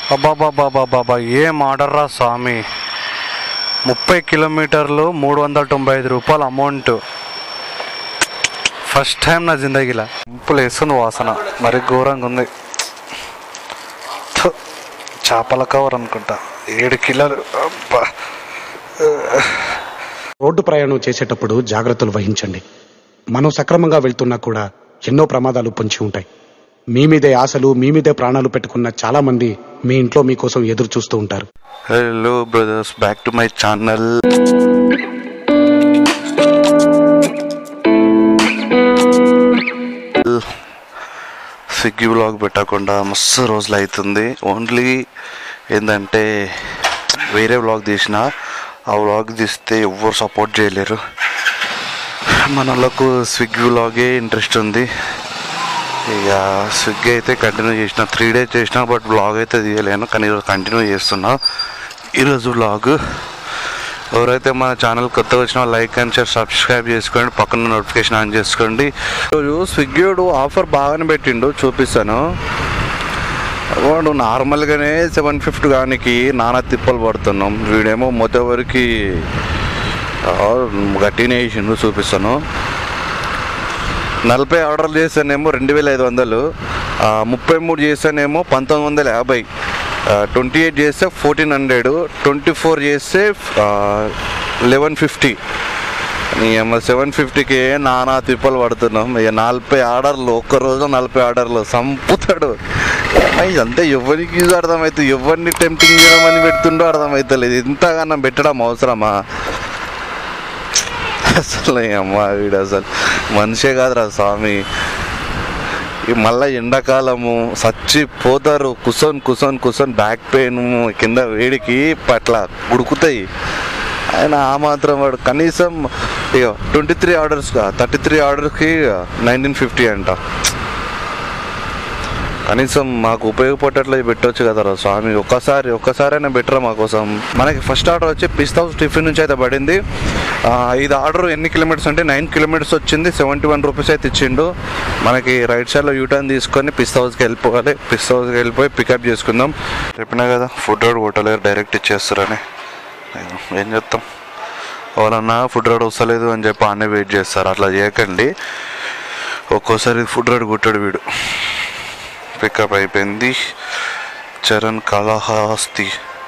అబ్బాబాబాబాబా ఏం ఆర్డర్ రా స్వామి ముప్పై కిలోమీటర్లు మూడు వందల తొంభై ఐదు రూపాయల అమౌంట్ ఫస్ట్ టైం నా జిందగీలో ఇంపులు వేస్తుంది వాసన మరి ఘోరంగా ఉంది థు, చేపల కవర్ అనుకుంటా ఏడు కిలోలు అబ్బా రోడ్డు ప్రయాణం చేసేటప్పుడు జాగ్రత్తలు వహించండి మనం సక్రమంగా వెళ్తున్నా కూడా ఎన్నో ప్రమాదాలు పొంచి ఉంటాయి మీ మీదే ఆశలు మీ మీదే ప్రాణాలు పెట్టుకున్న చాలా మంది మీ ఇంట్లో మీకోసం ఎదురు చూస్తూ ఉంటారు hello brothers back to my channel Swiggy blog పెట్టకుండా మస్తు రోజులు అవుతుంది ఓన్లీ ఏంటంటే వేరే వ్లాగ్ తీసిన ఆ వ్లాగ్ తీస్తే ఎవ్వరు సపోర్ట్ చేయలేరు మనలకు స్విగ్గీ వ్లాగే ఇంట్రెస్ట్ ఉంది ఇక స్విగ్గీ అయితే కంటిన్యూ చేసిన త్రీ డేస్ చేసిన బట్ బ్లాగ్ అయితే తీయలేను కానీ ఈరోజు కంటిన్యూ చేస్తున్నా ఈరోజు బ్లాగ్ ఎవరైతే మన ఛానల్ కొత్తగా వచ్చినా లైక్ అండ్ షేర్ సబ్స్క్రైబ్ చేసుకోండి పక్కన నోటిఫికేషన్ ఆన్ చేసుకోండి ఈరోజు స్విగ్గీ వాడు ఆఫర్ బాగానే పెట్టిండు చూపిస్తాను వాడు నార్మల్గానే సెవెన్ ఫిఫ్టీ గానికి నానా తిప్పలు పడుతున్నాం వీడేమో మొదటి గట్టినే వేసిండు చూపిస్తాను నలభై ఆర్డర్లు చేస్తేనేమో రెండు వేల ఐదు వందలు ఆ, ముప్పై మూడు చేస్తేనేమో పంతొమ్మిది వందల యాభై ట్వంటీ ఎయిట్ చేస్తే ఫోర్టీన్ హండ్రెడ్ ట్వంటీ ఫోర్ చేస్తే లెవెన్ ఫిఫ్టీ అమ్మ సెవెన్ ఫిఫ్టీకి నానా తిప్పలు పడుతున్నాం ఇక నలభై ఆర్డర్లు ఒక్క రోజు నలభై ఆర్డర్లు సంపుతాడు అమ్మ, ఇదంతా ఎవరికి యూజ్ అర్థమవుతుంది ఎవరిని టెంప్టింగ్ చేయమని పెడుతుండో అర్థమవుతలేదు ఇంతగానం పెట్టడం అవసరమా అసలు ఈ అమ్మ వీడు అసలు మనిషే కాదురా స్వామి ఈ మళ్ళీ ఎండాకాలము చచ్చిపోతారు కుసోన్ కుసోన్ కుసోన్ బ్యాక్ పెయిన్ కింద వేడికి పట్ల ఉడుకుతాయి ఆయన ఆ మాత్రం వాడు కనీసం ఇక ట్వంటీ త్రీ ఆర్డర్స్గా థర్టీ త్రీ ఆర్డర్స్కి నైన్టీన్ ఫిఫ్టీ అంట కనీసం మాకు ఉపయోగపడేట్లు పెట్టవచ్చు కదరా స్వామి ఒక్కసారి ఒక్కసారైనా బెటరా మా కోసం మనకి ఫస్ట్ ఆర్డర్ వచ్చి పిస్తా హౌస్ టిఫిన్ నుంచి అయితే పడింది ఆ, ఇది ఆర్డర్ ఎన్ని కిలోమీటర్స్ అంటే నైన్ కిలోమీటర్స్ వచ్చింది సెవెంటీ వన్ రూపీస్ అయితే ఇచ్చిండు మనకి రైట్ సైడ్లో యూటర్న్ తీసుకొని పిస్తా హౌస్కి వెళ్ళిపోవాలి పిస్తా హౌస్కి వెళ్ళిపోయి పికప్ చేసుకుందాం చెప్పినా కదా ఫుడ్ రోడ్ కొట్టలేరు డైరెక్ట్ ఇచ్చేస్తారని ఏం చెప్తాం ఎవరన్నా ఫుడ్ రోడ్ వస్తలేదు అని చెప్పి అన్నీ వెయిట్ చేస్తారు అట్లా చేయకండి ఒక్కోసారి ఫుడ్ రోడ్ కొట్టాడు వీడు పికప్ అయిపోయింది చరణ్ కళహాస్తి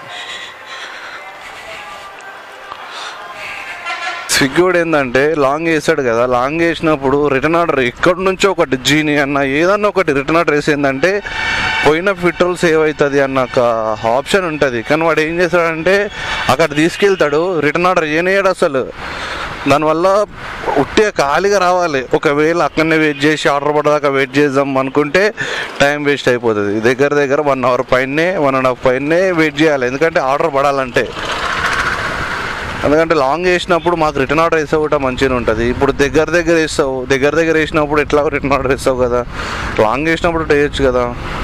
స్విగ్గీ కూడా ఏంటంటే లాంగ్ వేసాడు కదా లాంగ్ వేసినప్పుడు రిటర్న్ ఆర్డర్ ఎక్కడి నుంచో ఒకటి జీని అన్న ఏదన్నా ఒకటి రిటర్న్ ఆర్డర్ వేసిందంటే పోయిన పెట్రోల్ సేవ్ అవుతుంది అన్న ఒక ఆప్షన్ ఉంటుంది కానీ వాడు ఏం చేస్తాడంటే అక్కడ తీసుకెళ్తాడు రిటర్న్ ఆర్డర్ చేయనేయడు అసలు దానివల్ల ఉట్టే ఖాళీగా రావాలి ఒకవేళ అక్కడనే వెయిట్ చేసి ఆర్డర్ పడదాకా వెయిట్ చేద్దాం అనుకుంటే టైం వేస్ట్ అయిపోతుంది దగ్గర దగ్గర వన్ అవర్ పైనే వన్ అండ్ హాఫ్ పైనే వెయిట్ చేయాలి ఎందుకంటే ఆర్డర్ పడాలంటే ఎందుకంటే లాంగ్ వేసినప్పుడు మాకు రిటర్న్ ఆర్డర్ వేస్తే కూడా మంచిగా ఉంటుంది ఇప్పుడు దగ్గర దగ్గర వేస్తావు దగ్గర దగ్గర వేసినప్పుడు ఎట్లా రిటర్న్ ఆర్డర్ వేస్తావు కదా లాంగ్ వేసినప్పుడు వేయచ్చు కదా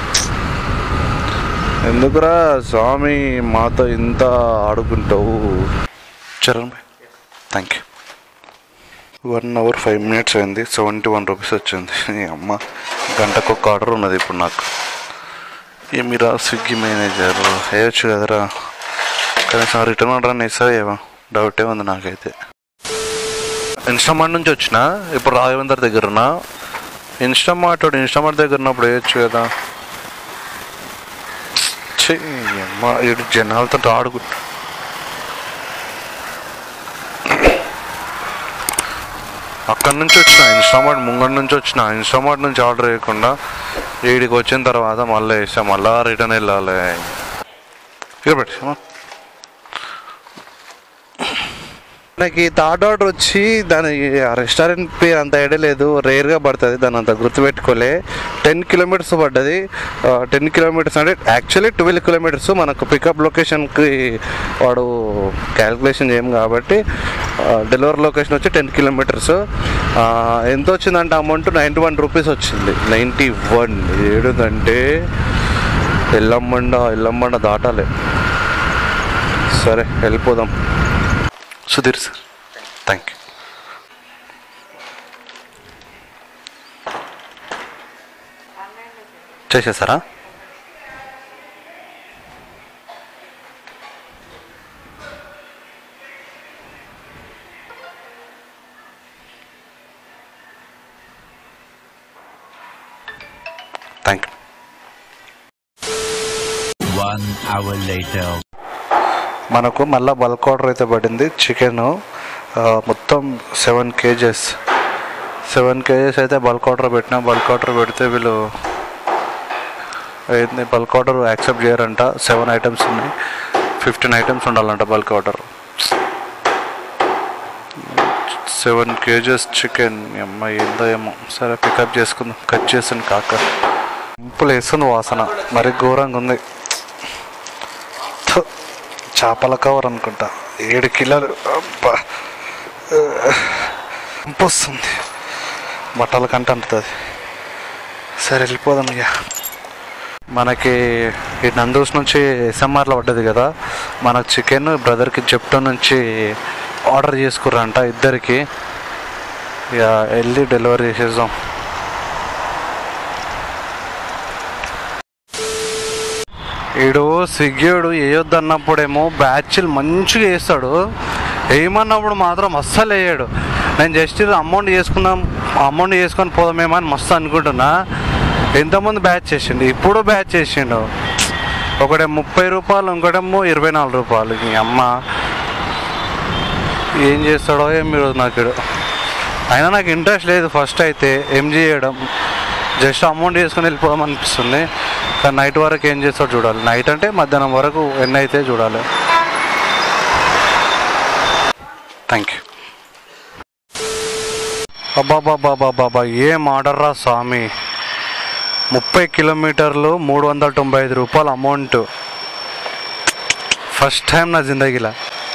ఎందుకురా స్వామి మాతో ఇంత ఆడుకుంటావు Charan bhai thank you one hour five minutes అయింది సెవెంటీ వన్ రూపీస్ వచ్చింది ఈ అమ్మ గంటకు ఒక ఆర్డర్ ఉన్నది ఇప్పుడు నాకు ఏమిరా స్విగ్గీ మేనేజర్ వేయచ్చు కదరా కనీసం రిటర్న్ ఆర్డర్ అని ఇస్తా ఏమో డౌటే ఉంది నాకైతే ఇన్స్టామార్ట్ నుంచి వచ్చిన ఇప్పుడు రాఘవేందర్ దగ్గర ఉన్నా ఇన్స్టామార్ట్ వాడు ఇన్స్టామార్ట్ దగ్గర ఉన్నప్పుడు వేయచ్చు కదా ఛీ, అమ్మ ఇటు జనాలతో ఆడుకు అక్కడి నుంచి వచ్చిన ఇన్స్టామార్ట్ ముంగడి నుంచి వచ్చిన ఇన్స్టామార్ట్ నుంచి ఆర్డర్ చేయకుండా వీడికి వచ్చిన తర్వాత మళ్ళీ వేసాం మళ్ళీ రిటర్న్ వెళ్ళాలి ఇక్కడ పెట్టామా మనకి థర్డ్ ఆర్డర్ వచ్చి దాని ఆ రెస్టారెంట్ పేరు అంత ఐడియా లేదు రేర్గా పడుతుంది దాని అంత గుర్తుపెట్టుకోలే టెన్ కిలోమీటర్స్ పడ్డది టెన్ కిలోమీటర్స్ అంటే యాక్చువల్లీ ట్వెల్వ్ కిలోమీటర్స్ మనకు పికప్ లొకేషన్కి వాడు క్యాలిక్యులేషన్ చేయం కాబట్టి డెలివరీ లొకేషన్ వచ్చి టెన్ కిలోమీటర్స్ ఎంత వచ్చిందంటే అమౌంట్ నైంటీ వన్ రూపీస్ వచ్చింది నైంటీ వన్ ఏడుదంటే ఎల్లమ్మండ ఎల్లమ్మండ దాటాలి సరే వెళ్ళిపోదాం సుధీర్ సార్ థ్యాంక్ యూ చేసేసారా One hour later. మనకు మళ్ళీ బల్క్ ఆర్డర్ అయితే పడింది చికెన్ మొత్తం సెవెన్ కేజెస్ సెవెన్ కేజెస్ అయితే బల్క్ ఆర్డర్ పెట్టినా బల్క్ ఆర్డర్ పెడితే వీళ్ళు ఏంది బల్క్ ఆర్డర్ యాక్సెప్ట్ చేయరంట సెవెన్ ఐటమ్స్ ఉన్నాయి ఫిఫ్టీన్ ఐటమ్స్ ఉండాలంట bulk order seven kgs chicken అమ్మ ఏందో ఏమో సరే పికప్ చేసుకుందాం కట్ చేసాను కాక ఇంపులు వేస్తుంది వాసన మరి ఘోరంగా ఉంది థు, చేపల కవర్ అనుకుంటా ఏడు కిలోలు అబ్బా ఇంపు వస్తుంది బట్టల కంట అంటుంది సరే వెళ్ళిపోదాం ఇక మనకి ఈ నందూస్ నుంచి ఎస్ఎంఆర్లో పడ్డది కదా మనకు చికెన్ బ్రదర్కి జెప్టో నుంచి ఆర్డర్ చేసుకుర్రంట ఇద్దరికి ఇక వెళ్ళి డెలివరీ చేసేద్దాం ఈడు స్విగ్గీడు వేయొద్దు అన్నప్పుడేమో బ్యాచ్లు మంచిగా వేస్తాడు వేయమన్నప్పుడు మాత్రం అస్సలు వేయడు నేను జస్ట్ ఇది అమౌంట్ చేసుకున్నాం అమౌంట్ చేసుకొని పోదామేమో అని మస్తు అనుకుంటున్నా ఎంతమంది బ్యాచ్ చేసిండు ఇప్పుడు బ్యాచ్ చేసిండు ఒకటే ముప్పై రూపాయలు ఇంకోటేమో ఇరవై నాలుగు రూపాయలు ఈ అమ్మ ఏం చేస్తాడో ఏం మీరు నాకు ఈడు. అయినా నాకు ఇంట్రెస్ట్ లేదు ఫస్ట్ అయితే ఎంజీ చేయడం జస్ట్ అమౌంట్ చేసుకుని వెళ్ళిపోదాం అనిపిస్తుంది కానీ నైట్ వరకు ఏం చేస్తాడో చూడాలి నైట్ అంటే మధ్యాహ్నం వరకు ఎన్ని అయితే చూడాలి థ్యాంక్ యూ అబ్బాబాబాబాబా ఏం ఆర్డర్ రా స్వామి ముప్పై కిలోమీటర్లు మూడు వందల తొంభై ఐదు రూపాయలు అమౌంట్ ఫస్ట్ టైం నా జిందగీలో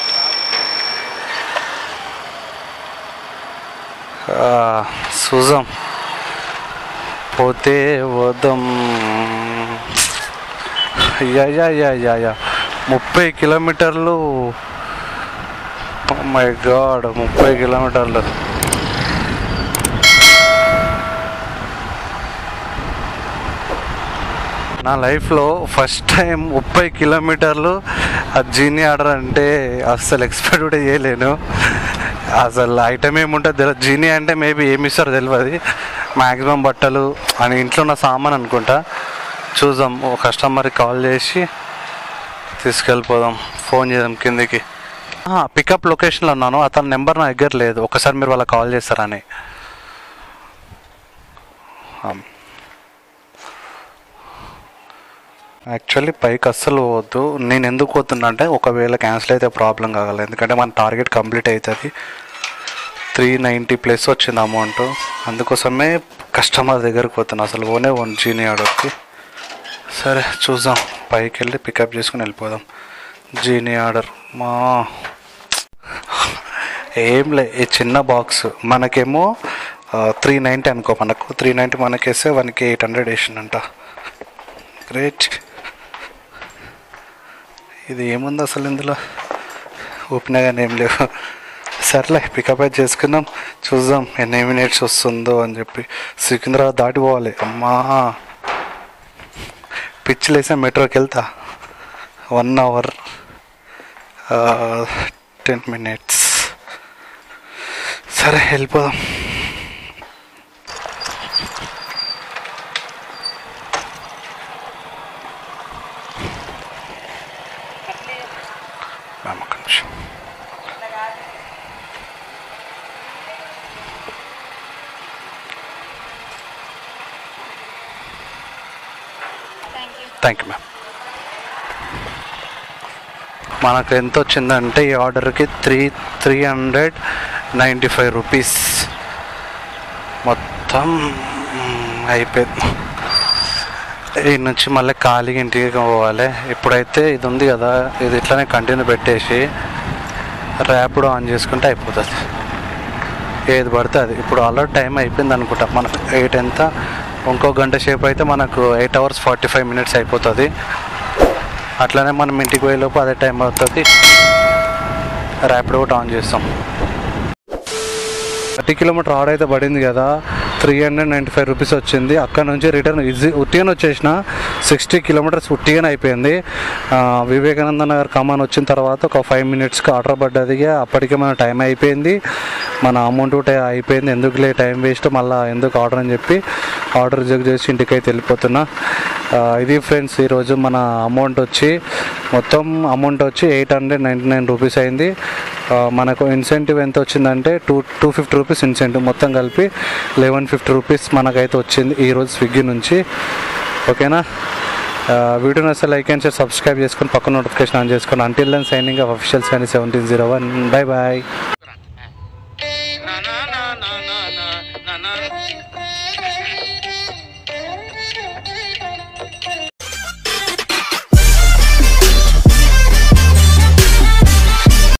చూసాం పోతే వదం యా యా యా యా యా ముప్పై కిలోమీటర్లు మై గాడ్ ముప్పై కిలోమీటర్లు నా లైఫ్లో ఫస్ట్ టైం ముప్పై కిలోమీటర్లు ఆ జీనీ ఆర్డర్ అంటే అస్సలు ఎక్స్పెక్ట్ కూడా చేయలేను అసలు ఐటమ్ ఏముంటుంది తెలియదు జీనీ అంటే మేబీ ఏమి ఇస్తారో తెలియదు మ్యాక్సిమం బట్టలు అని ఇంట్లో ఉన్న సామాన్ అనుకుంటా చూద్దాం ఓ కస్టమర్కి కాల్ చేసి తీసుకెళ్ళిపోదాం ఫోన్ చేద్దాం కిందికి పికప్ లొకేషన్లో ఉన్నాను అతని నెంబర్ నా దగ్గర లేదు ఒకసారి మీరు వాళ్ళకి కాల్ చేస్తారని యాక్చువల్లీ పైకి అస్సలు పోవద్దు నేను ఎందుకు పోతున్నా అంటే ఒకవేళ క్యాన్సిల్ అయితే ప్రాబ్లం కాగలదు ఎందుకంటే మన టార్గెట్ కంప్లీట్ అవుతుంది త్రీ నైంటీ ప్లస్ వచ్చింది అమౌంట్ అందుకోసమే కస్టమర్ దగ్గరకు పోతున్నా అసలు ఓనే వన్ జీనీ ఆర్డర్కి సరే చూద్దాం పైకి వెళ్ళి పికప్ చేసుకుని వెళ్ళిపోదాం జీనీ ఆర్డర్ మా ఏం లే ఈ చిన్న బాక్స్ మనకేమో త్రీ నైంటీ అనుకో మనకు త్రీ నైంటీ మనకేస్తే వన్కి ఎయిట్ హండ్రెడ్ వేసిందంట గ్రేట్ ఇది ఏముంది అసలు ఇందులో ఓపెన్ కానీ ఏం లేవు సర్లే పికప్ అయితే చేసుకుందాం చూద్దాం ఎన్ని మినిట్స్ వస్తుందో అని చెప్పి సికింద్రాబాద్ దాటిపోవాలి అమ్మా పిచ్చిలేసా మెట్రోకి వెళ్తా వన్ అవర్ టెన్ మినిట్స్ సరే వెళ్ళిపోదాం మ్యామ్ ఒక్క నిమిషం థ్యాంక్ యూ మ్యామ్ మనకు ఎంత వచ్చిందంటే ఈ ఆర్డర్కి three three hundred ninety five rupees మొత్తం మ్, అయిపోయింది ఈ నుంచి మళ్ళీ ఖాళీగా ఇంటికి పోవాలి ఇప్పుడైతే ఇది ఉంది కదా ఇది ఇట్లానే కంటిన్యూ పెట్టేసి ర్యాపిడో ఆన్ చేసుకుంటే అయిపోతుంది ఏది పడితే అది ఇప్పుడు ఆల్రెడీ టైం అయిపోయింది అనుకుంటా మనకు ఎయిట్ ఎంత ఇంకో గంట సేపు అయితే మనకు eight hours forty five minutes అయిపోతుంది అట్లనే మనం ఇంటికి పోయేలోపు అదే టైం అవుతుంది ర్యాపిడో కూడా ఆన్ చేస్తాం థర్టీ కిలోమీటర్ ఆర్డర్ అయితే పడింది కదా three hundred ninety five rupees వచ్చింది అక్కడ నుంచి రిటర్న్ ఈజీ ఉట్టిగానే వచ్చేసిన సిక్స్టీ కిలోమీటర్స్ ఉట్టిగానే అయిపోయింది ఆ, వివేకానంద నగర్ కమాన్ వచ్చిన తర్వాత ఒక ఫైవ్ మినిట్స్కి ఆర్డర్ పడ్డది అప్పటికే మన టైం అయిపోయింది మన అమౌంట్ కూడా అయిపోయింది ఎందుకులే టైం వేస్ట్ మళ్ళీ ఎందుకు ఆర్డర్ అని చెప్పి ఆర్డర్ రిజెక్ట్ చేసి ఇంటికి అయితే వెళ్ళిపోతున్నా ఆ, ఇది ఫ్రెండ్స్ ఈరోజు మన అమౌంట్ వచ్చి మొత్తం అమౌంట్ వచ్చి eight hundred ninety nine rupees అయింది ఆ, మనకు ఇన్సెంటివ్ ఎంత వచ్చిందంటే two two fifty rupees incentive మొత్తం కలిపి లెవెన్ ఫిఫ్టీ రూపీస్ మనకైతే వచ్చింది ఈరోజు స్విగ్గీ నుంచి ఓకేనా ఆ, వీడియోని అసలు లైక్ అండ్ షేర్ సబ్స్క్రైబ్ చేసుకొని పక్కన నోటిఫికేషన్ ఆన్ చేసుకొని until then signing off official sign seventeen zero one bye bye na na na na na na na na